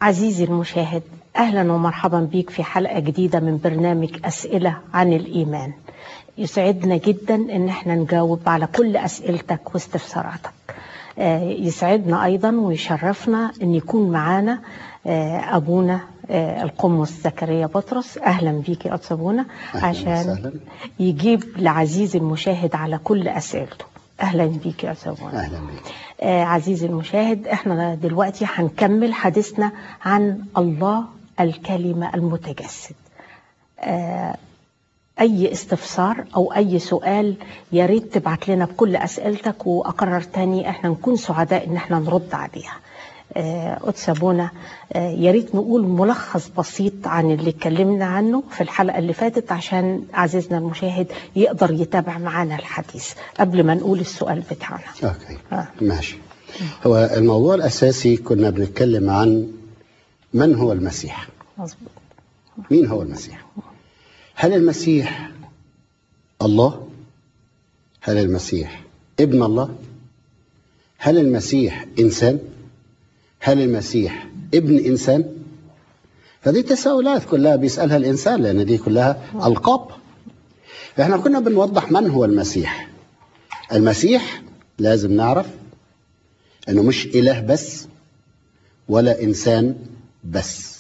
عزيزي المشاهد أهلا ومرحبا بك في حلقة جديدة من برنامج أسئلة عن الإيمان يسعدنا جدا ان احنا نجاوب على كل اسئلتك واستفساراتك آه، يسعدنا ايضا ويشرفنا ان يكون معانا آه، ابونا آه، القمص زكريا بطرس اهلا بيك يا استاذ ابونا أهلاً عشان وسهلاً. يجيب لعزيزي المشاهد على كل اسئلته اهلا بيك يا استاذ ابونا اهلا بك آه، عزيزي المشاهد احنا دلوقتي هنكمل حديثنا عن الله الكلمة المتجسد آه، اي استفسار او اي سؤال يا ريت تبعت لنا بكل اسئلتك واقرر تاني احنا نكون سعداء ان احنا نرد عليها آه، قدس ابونا آه، يا ريت نقول ملخص بسيط عن اللي اتكلمنا عنه في الحلقه اللي فاتت عشان عزيزنا المشاهد يقدر يتابع معانا الحديث قبل ما نقول السؤال بتاعنا اوكي آه. ماشي هو الموضوع الاساسي كنا بنتكلم عن من هو المسيح مظبوط مين هو المسيح هل المسيح الله هل المسيح ابن الله هل المسيح انسان هل المسيح ابن انسان فدي تساؤلات كلها بيسالها الانسان لان دي كلها القاب احنا كنا بنوضح من هو المسيح المسيح لازم نعرف انه مش اله بس ولا انسان بس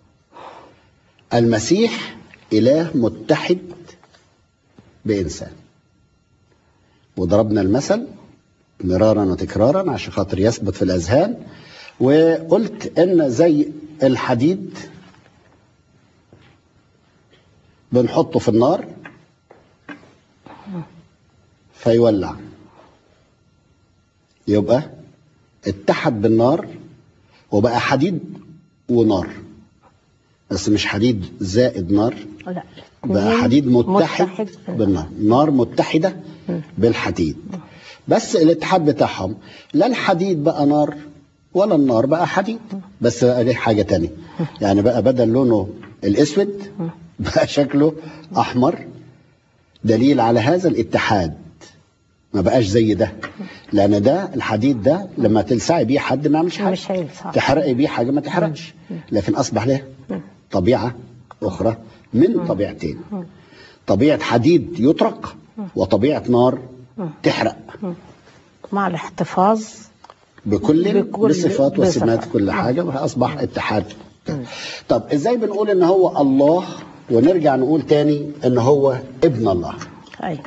المسيح اله متحد بانسان وضربنا المثل مرارا وتكرارا عشان خاطر يثبت في الاذهان وقلت ان زي الحديد بنحطه في النار فيولع يبقى اتحد بالنار وبقى حديد ونار بس مش حديد زائد نار لا بقى اتنين حديد متحد, متحد بالنار نار متحدة بالحديد بس الاتحاد بتاعهم لا الحديد بقى نار ولا النار بقى حديد بس بقى ليه حاجة تانية يعني بقى بدل لونه الاسود بقى شكله احمر دليل على هذا الاتحاد ما بقاش زي ده لان ده الحديد ده لما تلسعي بيه حد ما يعملش حاجه مش هيلسع. تحرقي بيه حاجه ما تحرقش لكن اصبح له طبيعه اخرى من طبيعتين طبيعه حديد يطرق وطبيعه نار تحرق مع الاحتفاظ بكل, بكل- بصفات وسمات بصفات. كل حاجه واصبح اتحاد طب ازاي بنقول ان هو الله ونرجع نقول تاني ان هو ابن الله ايوه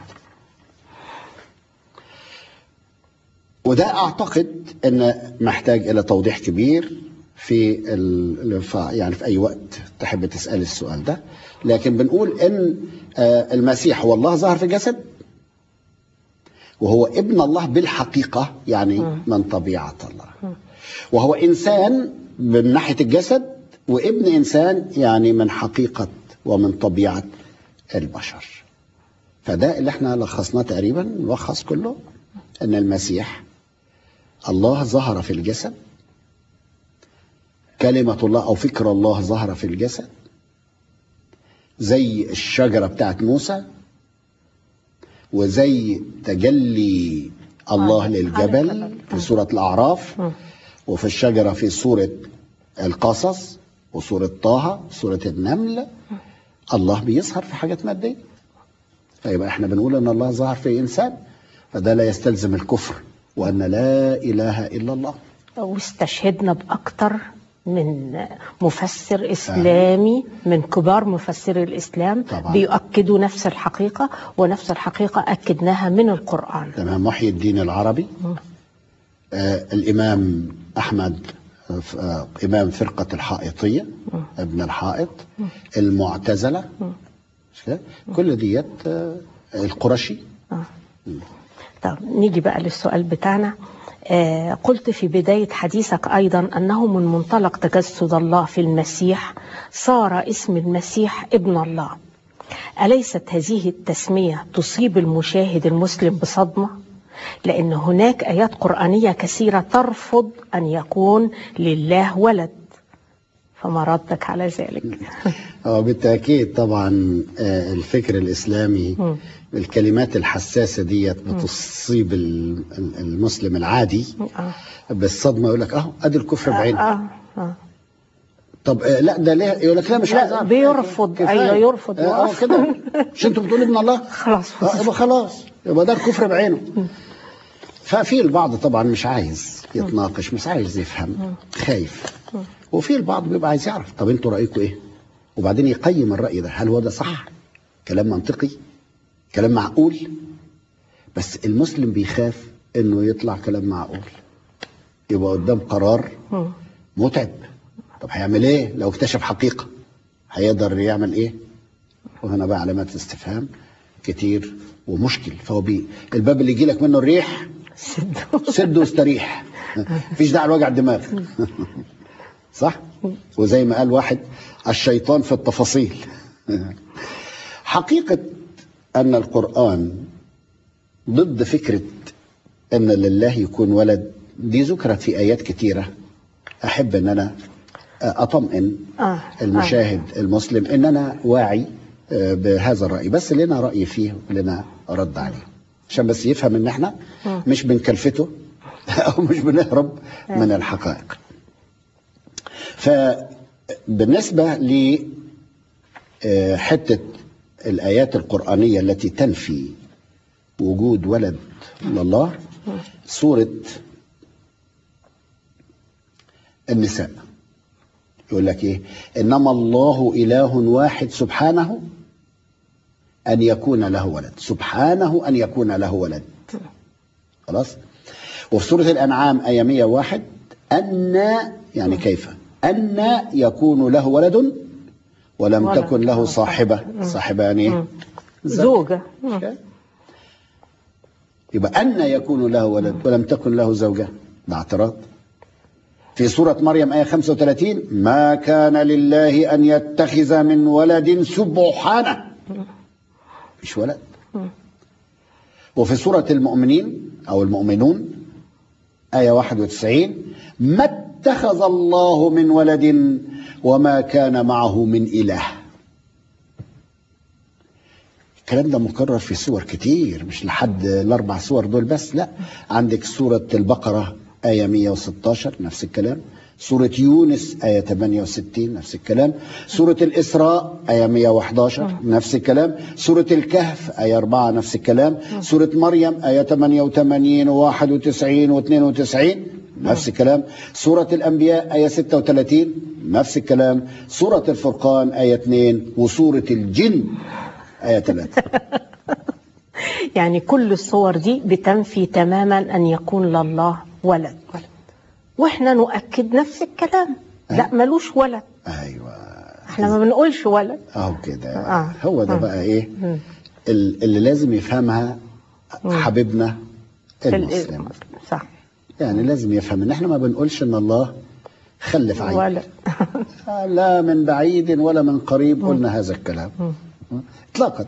وده اعتقد ان محتاج الى توضيح كبير في ال... ف- يعني في اي وقت تحب تسال السؤال ده لكن بنقول ان آه، المسيح هو الله ظهر في جسد وهو ابن الله بالحقيقه يعني من طبيعه الله وهو انسان من ناحيه الجسد وابن انسان يعني من حقيقه ومن طبيعه البشر فده اللي احنا لخصناه تقريبا نلخص كله ان المسيح الله ظهر في الجسد كلمة الله أو فكر الله ظهر في الجسد زي الشجرة بتاعت موسى وزي تجلي الله على- على للجبل الجبل. في سورة الأعراف مم. وفي الشجرة في سورة القصص وسورة طه سورة النمل الله بيظهر في حاجات مادية فيبقى احنا بنقول ان الله ظهر في انسان فده لا يستلزم الكفر وان لا اله الا الله واستشهدنا بأكتر من مفسر إسلامي من كبار مفسري الإسلام طبعاً. بيؤكدوا نفس الحقيقة ونفس الحقيقة أكدناها من القرآن تمام محي الدين العربي آه الامام احمد آه ف- آه امام فرقه الحائطيه ابن الحائط المعتزله مش كده؟ كل ديت آه القرشي طب نيجي بقى للسؤال بتاعنا آه قلت في بداية حديثك أيضا أنه من منطلق تجسد الله في المسيح صار اسم المسيح ابن الله أليست هذه التسمية تصيب المشاهد المسلم بصدمة؟ لأن هناك آيات قرآنية كثيرة ترفض أن يكون لله ولد فما ردك على ذلك؟ اه بالتاكيد طبعا آه، الفكر الاسلامي مم. الكلمات الحساسه ديت بتصيب ال- ال- المسلم العادي آه. بالصدمه يقول لك اه ادي الكفر بعينه آه. آه. طب آه، لا ده ليه يقول لك لا مش لا، عايز أعرف. بيرفض. كفاية. أيوة، يرفض آه، اه يقف. كده مش انتوا بتقولوا ابن الله خلاص آه، يبقى خلاص يبقى ده الكفر بعينه ففي البعض طبعا مش عايز يتناقش مش عايز يفهم خايف وفي البعض بيبقى عايز يعرف طب انتوا رايكم ايه وبعدين يقيم الراي ده هل هو ده صح كلام منطقي كلام معقول بس المسلم بيخاف انه يطلع كلام معقول يبقى قدام قرار مم. متعب طب هيعمل ايه لو اكتشف حقيقه هيقدر يعمل ايه وهنا بقى علامات استفهام كتير ومشكل فهو بي الباب اللي يجي لك منه الريح سدوا. سد واستريح مفيش داعي لوجع الدماغ صح وزي ما قال واحد الشيطان في التفاصيل حقيقة أن القرآن ضد فكرة أن لله يكون ولد دي ذكرت في آيات كتيرة أحب أن أنا أطمئن آه. المشاهد المسلم ان انا واعي آه، بهذا الراي بس لنا راي فيه ولنا رد عليه عشان بس يفهم ان احنا مش بنكلفته او مش بنهرب من الحقائق فبالنسبه ل آه، حته الايات القرانيه التي تنفي وجود ولد لله سوره النساء يقول لك ايه انما الله اله واحد سبحانه ان يكون له ولد سبحانه ان يكون له ولد خلاص وفي سوره الانعام ايه 101 ان يعني كيف ان يكون له ولد ولم ولد. تكن له صاحبه صاحبه يعني ايه زوجة مم. يبقى أن يكون له ولد ولم تكن له زوجة ده اعتراض في سورة مريم آية 35 ما كان لله أن يتخذ من ولد سبحانه مش ولد وفي سورة المؤمنين أو المؤمنون آية 91 ما اتخذ الله من ولد وما كان معه من إله الكلام ده مكرر في سور كتير مش لحد الاربع سور دول بس لا عندك سوره البقره ايه 116 نفس الكلام سورة يونس آية 68 نفس الكلام سورة الإسراء آية 111 نفس الكلام سورة الكهف آية 4 نفس الكلام سورة مريم آية 88 و91 و92 نفس الكلام سورة الأنبياء آية 36 نفس الكلام سورة الفرقان آية 2 وسورة الجن آية 3 يعني كل الصور دي بتنفي تماما أن يكون لله ولد واحنا نؤكد نفس الكلام لا ملوش ولد ايوه احنا ما بنقولش ولد اهو كده آه. هو ده آه. بقى ايه مم. ال- اللي لازم يفهمها حبيبنا في ال- المسلم صح يعني لازم يفهم ان احنا ما بنقولش ان الله خلف عيب ولد لا من بعيد ولا من قريب قلنا هذا الكلام اطلاقا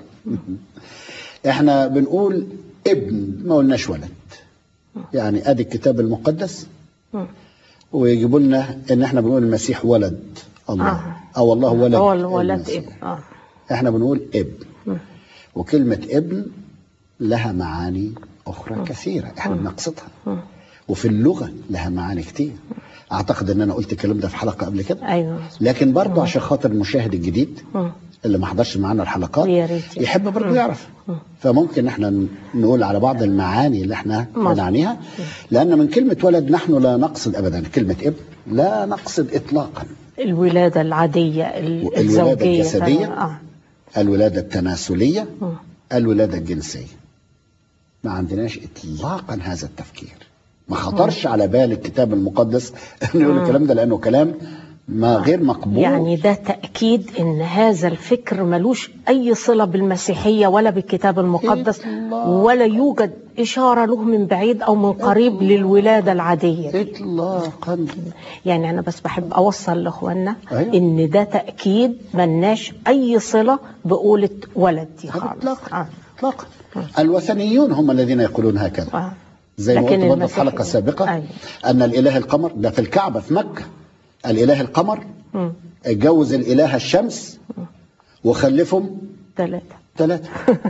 احنا بنقول ابن ما قلناش ولد يعني ادي الكتاب المقدس مم. ويجيبوا لنا ان احنا بنقول المسيح ولد الله آه. او الله ولد هو الولد المسيح. ابن اه احنا بنقول ابن وكلمة ابن لها معاني أخرى كثيرة احنا بنقصدها وفي اللغة لها معاني كتير أعتقد أن أنا قلت الكلام ده في حلقة قبل كده ايوه لكن برضه عشان خاطر المشاهد الجديد مم. اللي ما حضرش معانا الحلقات يا ريت. يحب برضه يعرف فممكن احنا ن- نقول على بعض المعاني اللي احنا مظبوط. بنعنيها لأن من كلمة ولد نحن لا نقصد أبدا كلمة ابن لا نقصد إطلاقا الولادة العادية ال- والولادة الزوجية الجسدية؟ اه الولادة التناسلية مم. الولادة الجنسية ما عندناش إطلاقا هذا التفكير ما خطرش على بال الكتاب المقدس انه يقول الكلام ده لانه كلام ما غير مقبول يعني ده تأكيد ان هذا الفكر ملوش اي صلة بالمسيحية ولا بالكتاب المقدس إطلاقاً. ولا يوجد اشارة له من بعيد او من قريب للولادة العادية اطلاقا يعني انا بس بحب اوصل لاخواننا أيوة. ان ده تأكيد ملناش اي صلة بقولة ولد دي خالص اطلاقا آه. اطلاقا الوثنيون هم الذين يقولون هكذا آه. زي ما لكن قلت برضه في المسيحية- حلقه سابقه أيوة. ان الاله القمر ده في الكعبه في مكه الاله القمر مم. اتجوز الاله الشمس وخلفهم ثلاثة ثلاثه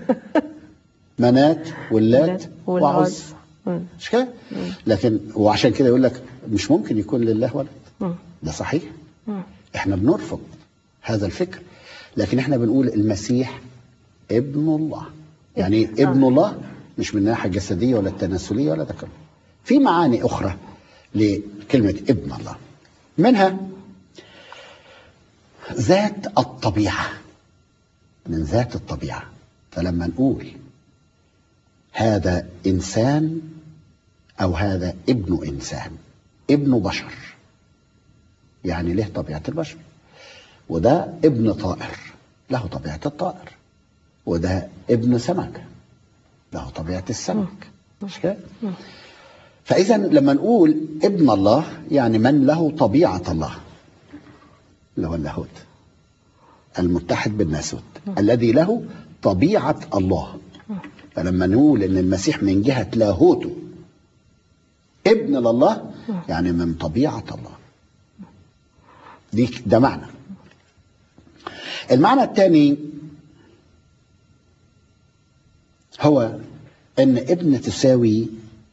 منات واللات وعز والعز مم. مش كده؟ لكن وعشان كده يقول لك مش ممكن يكون لله ولد مم. ده صحيح مم. احنا بنرفض هذا الفكر لكن احنا بنقول المسيح ابن الله يعني إيه ابن الله مش من الناحيه الجسديه ولا التناسليه ولا ده كله في معاني اخرى لكلمه ابن الله منها ذات الطبيعه من ذات الطبيعه فلما نقول هذا انسان او هذا ابن انسان ابن بشر يعني له طبيعه البشر وده ابن طائر له طبيعه الطائر وده ابن سمك له طبيعه السمك مش كده فاذا لما نقول ابن الله يعني من له طبيعه الله اللي هو اللاهوت المتحد بالناسوت الذي له طبيعه الله فلما نقول ان المسيح من جهه لاهوته ابن لله يعني من طبيعه الله دي ده معنى المعنى الثاني هو ان ابن تساوي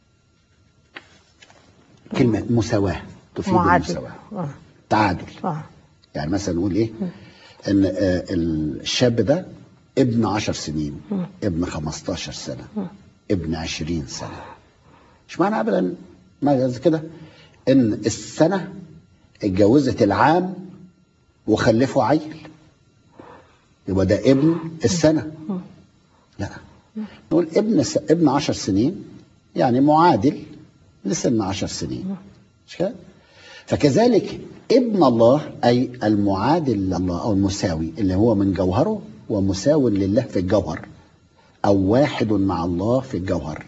كلمه مساواه تفيد معادل المساواه آه. تعادل آه. يعني مثلا نقول ايه ان آه، الشاب ده ابن عشر سنين ابن خمستاشر سنة ابن عشرين سنة مش معنى ابدا ما زي كده ان السنة اتجوزت العام وخلفوا عيل يبقى ده ابن السنة لا نقول ابن س... ابن عشر سنين يعني معادل لسن عشر سنين مش كده فكذلك ابن الله أي المعادل لله أو المساوي اللي هو من جوهره ومساو لله في الجوهر أو واحد مع الله في الجوهر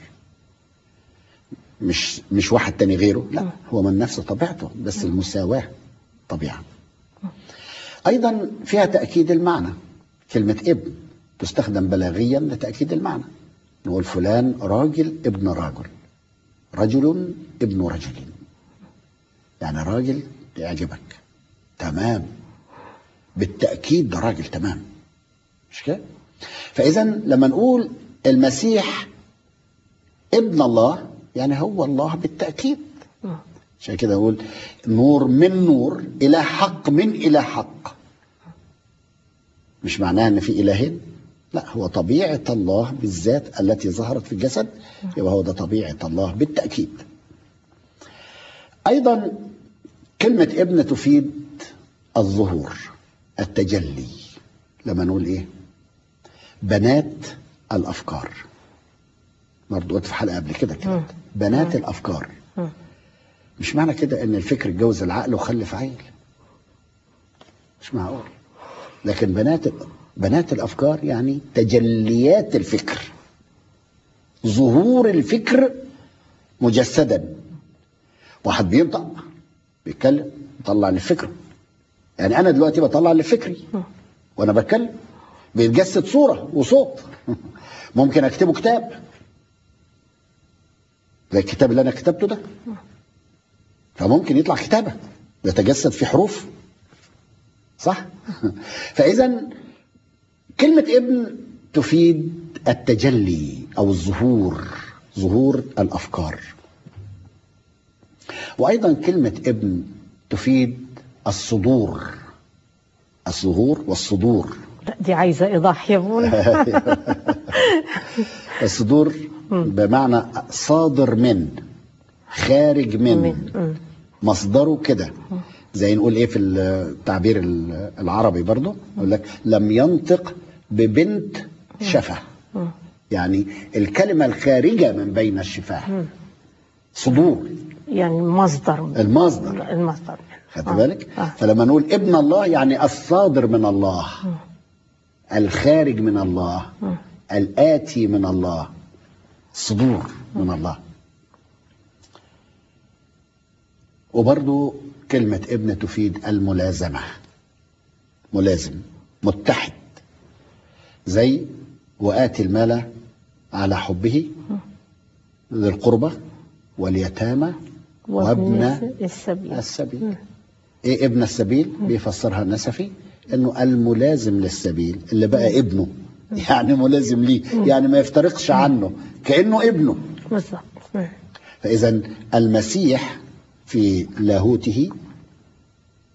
مش مش واحد تاني غيره لا هو من نفس طبيعته بس المساواة طبيعة أيضا فيها تأكيد المعنى كلمة ابن تستخدم بلاغيا لتأكيد المعنى نقول فلان راجل ابن راجل رجل ابن رجل يعني راجل يعجبك تمام بالتأكيد ده راجل تمام مش كده فإذا لما نقول المسيح ابن الله يعني هو الله بالتأكيد آه. عشان كده نقول نور من نور إلى حق من إلى حق مش معناها ان في الهين لا هو طبيعه الله بالذات التي ظهرت في الجسد يبقى هو ده طبيعه الله بالتاكيد ايضا كلمه ابن تفيد الظهور التجلي لما نقول ايه بنات الافكار برضه قلت في حلقه قبل كده كده بنات الافكار مم. مش معنى كده ان الفكر اتجوز العقل وخلف عيل مش معقول لكن بنات بنات الافكار يعني تجليات الفكر ظهور الفكر مجسدا واحد بينطق بيتكلم يطلع اللي في فكره يعني انا دلوقتي بطلع اللي في فكري وانا بتكلم بيتجسد صوره وصوت ممكن اكتبه كتاب زي الكتاب اللي انا كتبته ده فممكن يطلع كتابه يتجسد في حروف صح فاذا كلمه ابن تفيد التجلي او الظهور ظهور الافكار وايضا كلمه ابن تفيد الصدور الظهور والصدور لا دي عايزة إيضاح يا بونا الصدور بمعنى صادر من خارج من مم. مصدره كده زي نقول ايه في التعبير العربي برضو يقول لك لم ينطق ببنت شفه مم. يعني الكلمة الخارجة من بين الشفاه صدور يعني مصدر المصدر المصدر خدت آه. بالك آه. فلما نقول ابن الله يعني الصادر من الله الخارج من الله الآتي من الله صدور من الله وبرضو كلمة ابن تفيد الملازمة ملازم متحد زي وآتي المال على حبه ذي القربى واليتامى وابن السبيل السبيل ايه ابن السبيل بيفسرها النسفي انه الملازم للسبيل اللي بقى ابنه يعني ملازم ليه يعني ما يفترقش عنه كانه ابنه بالظبط مم. فاذا المسيح في لاهوته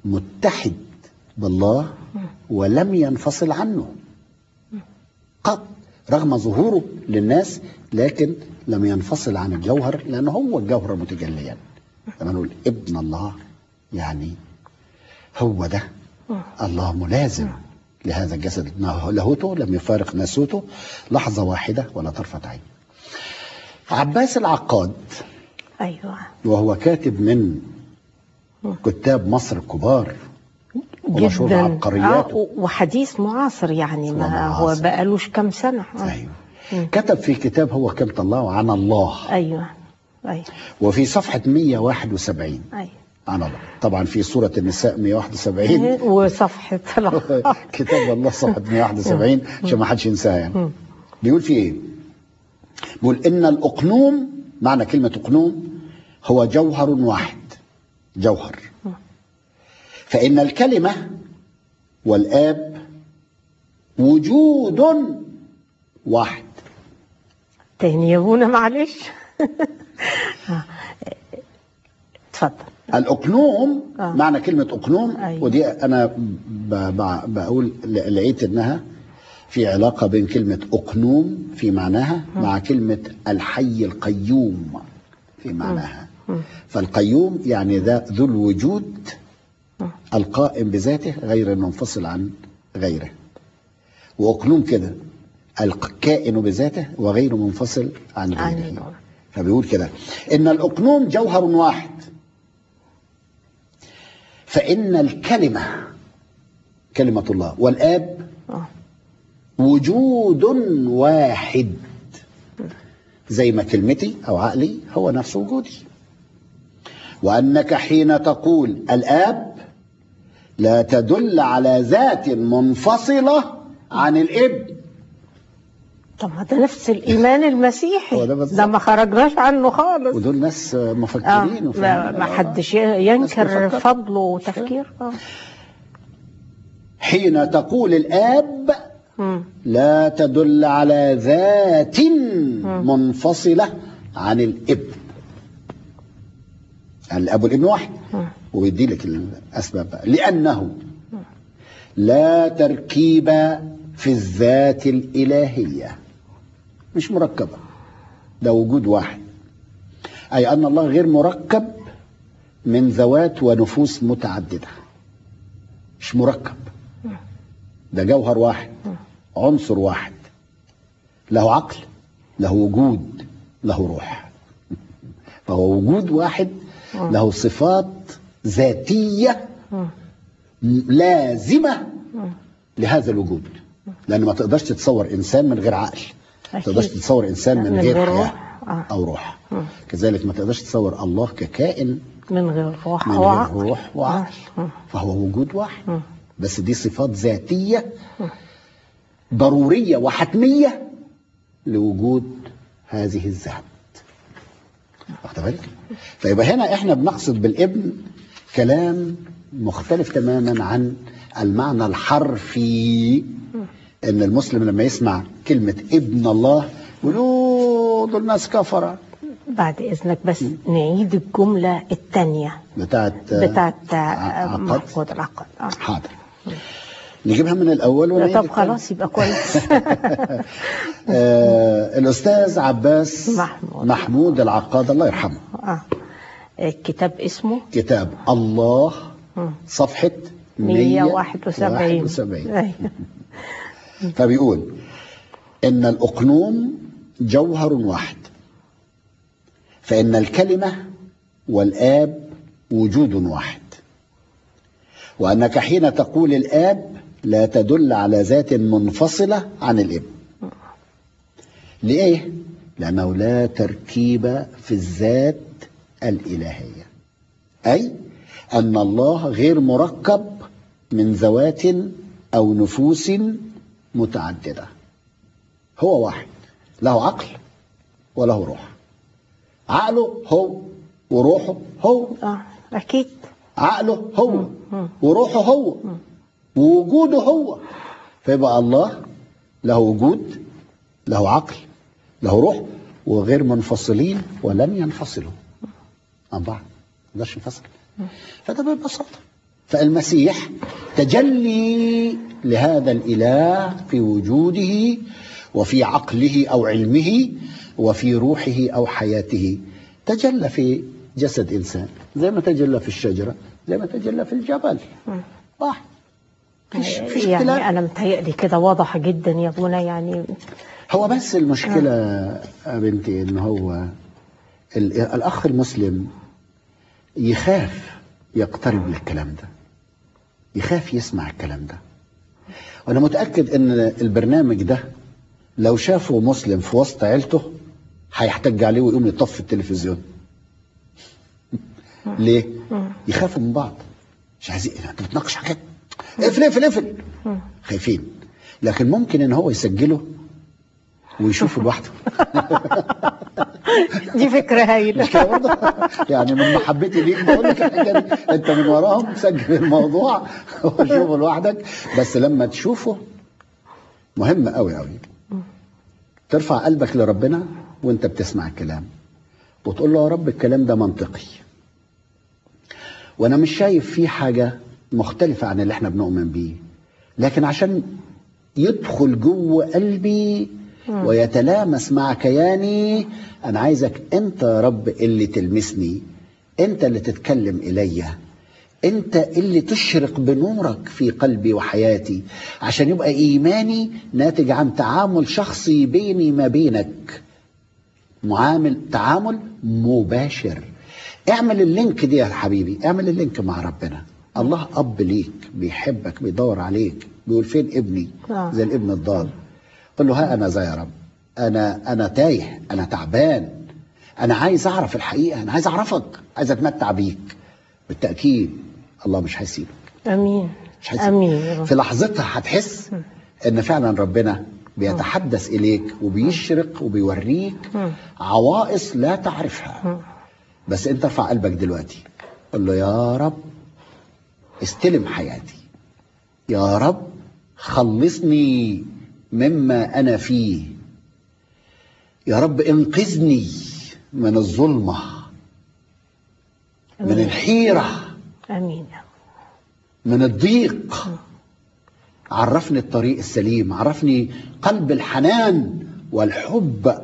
متحد بالله ولم ينفصل عنه قط رغم ظهوره للناس لكن لم ينفصل عن الجوهر لأنه هو الجوهر متجليا لما نقول ابن الله يعني هو ده الله ملازم لهذا الجسد لاهوته لم يفارق ناسوته لحظة واحدة ولا طرفة عين عباس العقاد ايوه وهو كاتب من كتاب مصر الكبار ومشهور جدا بعبقرياته. آه وحديث معاصر يعني ما هو ومعاصر. بقالوش كام سنه آه. أيوه. كتب في كتاب هو كم طلعه عن الله ايوه ايوه وفي صفحة 171 ايوه عن الله طبعا في سورة النساء 171 وصفحة كتاب الله صفحة 171 عشان ما حدش ينساها يعني بيقول في ايه؟ بيقول ان الاقنوم معنى كلمة اقنوم هو جوهر واحد جوهر فإن الكلمة والآب وجود واحد تاني يا ابونا معلش آه. اتفضل الأقنوم آه. معنى كلمة أقنوم أيوة. ودي أنا ب- ب- بقول ل- لقيت إنها في علاقة بين كلمة أقنوم في معناها مع كلمة الحي القيوم في معناها فالقيوم يعني ذا ذو الوجود القائم بذاته غير المنفصل عن غيره وأقنوم كده الكائن بذاته وغير منفصل عن عن غيره غيره. فبيقول كده إن الأقنوم جوهر واحد فإن الكلمة كلمة الله والآب آه. وجود واحد زي ما كلمتي أو عقلي هو نفس وجودي وأنك حين تقول الآب لا تدل على ذات منفصلة عن الابن طب ما ده نفس الإيمان المسيحي هو ده بالظبط. ده ما خرجناش عنه خالص ودول ناس آه. مفكرين ما, وفاهمين. ما حدش ناس ينكر بتفكر. فضله وتفكير آه. حين تقول الآب مم. لا تدل على ذات منفصلة عن الابن يعني الأب والابن واحد ويدي لك الأسباب بقى لأنه لا تركيب في الذات الإلهية مش مركبة ده وجود واحد أي أن الله غير مركب من ذوات ونفوس متعددة مش مركب ده جوهر واحد عنصر واحد له عقل له وجود له روح فهو وجود واحد له صفات ذاتية لازمة لهذا الوجود لأن ما تقدرش تتصور إنسان من غير عقل ما أكيد. تقدرش تتصور إنسان من من غير غير حياة روح. آه. أو روح كذلك ما تقدرش تصور الله ككائن من غير روح من أو غير عقل روح وعقل آه. فهو وجود واحد بس دي صفات ذاتية ضرورية وحتمية لوجود هذه الذات واخد بالك فيبقى هنا احنا بنقصد بالابن كلام مختلف تماما عن المعنى الحرفي ان المسلم لما يسمع كلمة ابن الله يقول "أوه، دول ناس كفرة بعد إذنك بس نعيد الجملة الثانية بتاعت بتاعت عقد. محمود العقد آه. حاضر نجيبها من الاول ونعيد طب التاني. خلاص يبقى كويس آه الاستاذ عباس محمود. محمود العقاد الله يرحمه آه. الكتاب اسمه كتاب الله صفحة 171 171 أيوة. فبيقول إن الأقنوم جوهر واحد فإن الكلمة والآب وجود واحد وأنك حين تقول الآب لا تدل على ذات منفصلة عن الابن ليه؟ لأنه لا تركيب في الذات الإلهية أي أن الله غير مركب من ذوات أو نفوس متعددة هو واحد له عقل وله روح عقله هو وروحه هو آه. أكيد عقله هو وروحه هو ووجوده هو فيبقى الله له وجود له عقل له روح وغير منفصلين ولن ينفصلوا عن بعض ما نقدرش نفصل فده ببساطه فالمسيح تجلي لهذا الاله في وجوده وفي عقله او علمه وفي روحه او حياته تجلى في جسد انسان زي ما تجلى في الشجره زي ما تجلى في الجبل واحد فيش فيش يعني اختلاف انا متهيألي كده واضح جدا يا ابونا يعني هو بس المشكلة يا بنتي إن هو ال- الأخ المسلم يخاف يقترب للكلام ده يخاف يسمع الكلام ده وأنا متأكد إن البرنامج ده لو شافه مسلم في وسط عيلته هيحتج عليه ويقوم يطفي التلفزيون ليه؟ يخافوا من بعض مش عايزين انت بتناقش حاجات اقفل اقفل اقفل خايفين لكن ممكن ان هو يسجله ويشوفه لوحده دي فكره هايله مش كده برضه؟ يعني من محبتي ليك بقول لك الحكايه دي انت من وراهم سجل الموضوع وشوفه لوحدك بس لما تشوفه مهم قوي قوي ترفع قلبك لربنا وانت بتسمع الكلام وتقول له يا رب الكلام ده منطقي وانا مش شايف فيه حاجه مختلفه عن اللي احنا بنؤمن بيه لكن عشان يدخل جوه قلبي ويتلامس مع كياني انا عايزك انت يا رب اللي تلمسني انت اللي تتكلم الي انت اللي تشرق بنورك في قلبي وحياتي عشان يبقى ايماني ناتج عن تعامل شخصي بيني ما بينك معامل تعامل مباشر اعمل اللينك دي يا حبيبي اعمل اللينك مع ربنا الله اب ليك بيحبك بيدور عليك بيقول فين ابني آه. زي الابن الضال قل له ها انا ذا يا رب انا انا تايه انا تعبان انا عايز اعرف الحقيقه انا عايز اعرفك عايز اتمتع بيك بالتاكيد الله مش هيسيبك امين مش هيسيبك امين يا رب في لحظتها هتحس ان فعلا ربنا بيتحدث اليك وبيشرق وبيوريك مم. عوائص لا تعرفها مم. بس انت ارفع قلبك دلوقتي قل له يا رب استلم حياتي يا رب خلصني مما انا فيه يا رب انقذني من الظلمه من امين الحيره امين يا رب. من الضيق عرفني الطريق السليم عرفني قلب الحنان والحب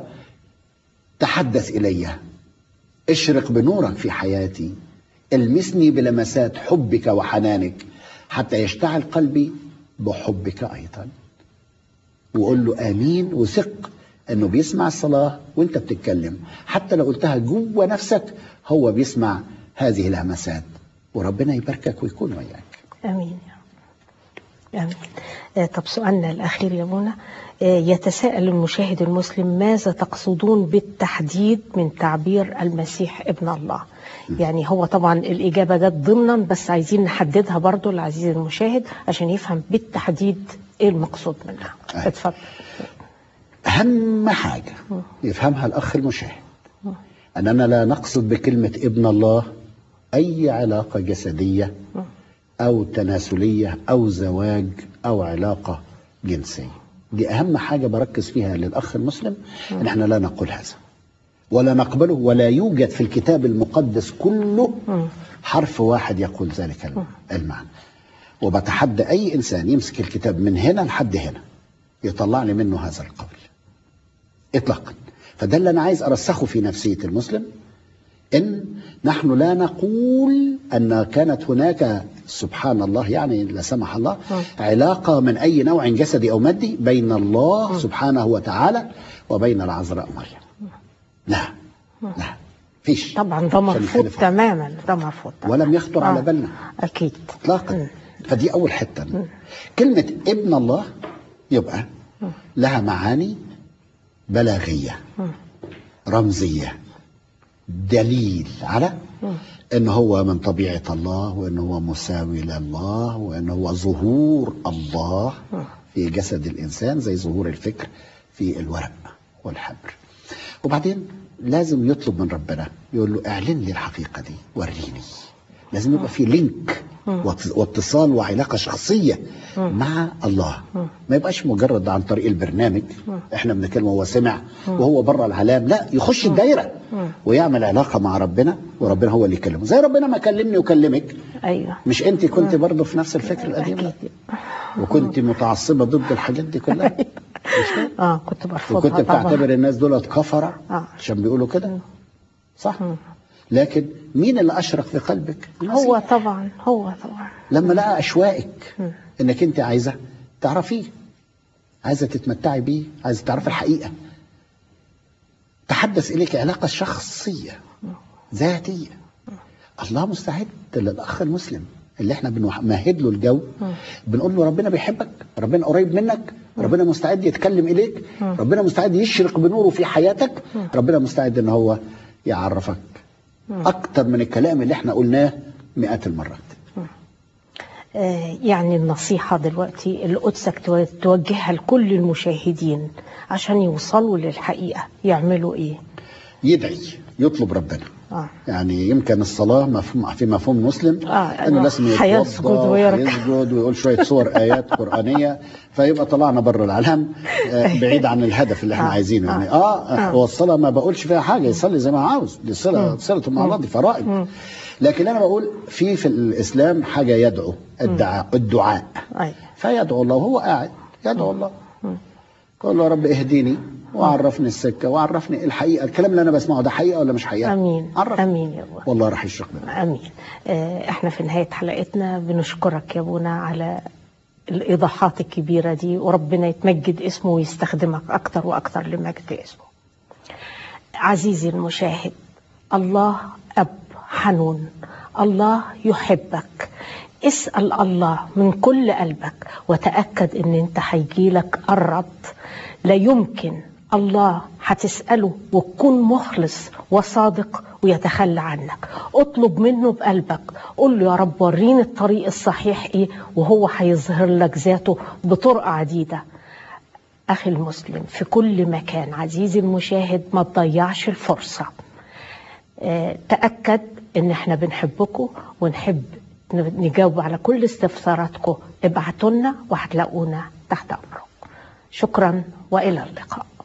تحدث الي اشرق بنورك في حياتي المسني بلمسات حبك وحنانك حتى يشتعل قلبي بحبك ايضا وقول له امين وثق انه بيسمع الصلاه وانت بتتكلم حتى لو قلتها جوه نفسك هو بيسمع هذه اللمسات وربنا يباركك ويكون وياك امين يا رب امين آه، طب سؤالنا الاخير يا منى آه، يتساءل المشاهد المسلم ماذا تقصدون بالتحديد من تعبير المسيح ابن الله يعني هو طبعا الإجابة جت ضمنا بس عايزين نحددها برضو لعزيزي المشاهد عشان يفهم بالتحديد ايه المقصود منها أيوة. اتفضل أهم حاجة يفهمها الأخ المشاهد أننا لا نقصد بكلمة ابن الله أي علاقة جسدية أو تناسلية أو زواج أو علاقة جنسية دي أهم حاجة بركز فيها للأخ المسلم إن إحنا لا نقول هذا ولا نقبله ولا يوجد في الكتاب المقدس كله حرف واحد يقول ذلك المعنى وبتحدى أي إنسان يمسك الكتاب من هنا لحد هنا يطلع لي منه هذا القول اطلاقا فده اللي انا عايز ارسخه في نفسيه المسلم ان نحن لا نقول ان كانت هناك سبحان الله يعني لا سمح الله علاقه من اي نوع جسدي او مادي بين الله سبحانه وتعالى وبين العذراء مريم لا لا فيش طبعا ده عشان مرفوض نختلف. تماما ده مرفوض طبعا. ولم يخطر على آه، بالنا اكيد اطلاقا فدي اول حته كلمه ابن الله يبقى لها معاني بلاغيه رمزيه دليل على ان هو من طبيعه الله وان هو مساوي لله وان هو ظهور الله في جسد الانسان زي ظهور الفكر في الورق والحبر وبعدين لازم يطلب من ربنا يقول له اعلن لي الحقيقه دي وريني لازم يبقى في لينك وات- واتصال وعلاقه شخصيه مع الله ما يبقاش مجرد عن طريق البرنامج احنا بنتكلم وهو سمع وهو بره العلام لا يخش الدايره ويعمل علاقه مع ربنا وربنا هو اللي يكلمه زي ربنا ما كلمني وكلمك ايوه مش انت كنت برضه في نفس الفكر القديم ده اكيد وكنت متعصبه ضد الحاجات دي كلها مش كده؟ اه كنت برفضها وكنت طبعا بتعتبر الناس دولت كفره آه. عشان بيقولوا كده صح لكن مين اللي اشرق في قلبك هو المسيح. طبعا هو طبعا لما لقى اشواقك انك انت عايزه تعرفيه عايزه تتمتعي بيه عايزه تعرفي الحقيقه تحدث اليك علاقه شخصيه ذاتيه الله مستعد للاخ المسلم اللي احنا بنمهد له الجو بنقول له ربنا بيحبك ربنا قريب منك ربنا مستعد يتكلم اليك ربنا مستعد يشرق بنوره في حياتك ربنا مستعد ان هو يعرفك اكتر من الكلام اللي احنا قلناه مئات المرات آه، يعني النصيحة دلوقتي اللي قدسك تو- توجهها لكل المشاهدين عشان يوصلوا للحقيقة يعملوا ايه؟ يدعي يطلب ربنا اه يعني يمكن الصلاة مفهوم في مفهوم مسلم آه، انه إنه لازم هيسجد يتوضا ويركع. ويسجد ويقول شوية صور آيات قرآنية فيبقى طلعنا بره العالم آه، بعيد عن الهدف اللي احنا آه، عايزينه يعني آه، اه آه. هو الصلاة ما بقولش فيها حاجة يصلي زي ما عاوز دي صلة صلة مع الله دي فرائض لكن انا بقول في في الاسلام حاجة يدعو الدعاء الدعاء ايوه فيدعو الله وهو قاعد يدعو الله قال له يا رب اهديني وعرفني السكه وعرفني الحقيقه الكلام اللي انا بسمعه ده حقيقه ولا مش حقيقه امين عرف امين يا ابونا والله راح يشرق لنا امين آه، احنا في نهاية حلقتنا بنشكرك يا ابونا على الايضاحات الكبيرة دي وربنا يتمجد اسمه ويستخدمك اكتر واكتر لمجد اسمه عزيزي المشاهد الله اب حنون الله يحبك اسأل الله من كل قلبك وتأكد ان انت هيجيلك الرد لا يمكن الله هتسأله وتكون مخلص وصادق ويتخلى عنك اطلب منه بقلبك قول له يا رب وريني الطريق الصحيح ايه وهو هيظهر لك ذاته بطرق عديده أخي المسلم في كل مكان عزيزي المشاهد ما تضيعش الفرصة آه، تأكد إن إحنا بنحبكم ونحب نجاوب على كل استفساراتكم ابعتوا لنا وهتلاقونا تحت أمركم شكرا وإلى اللقاء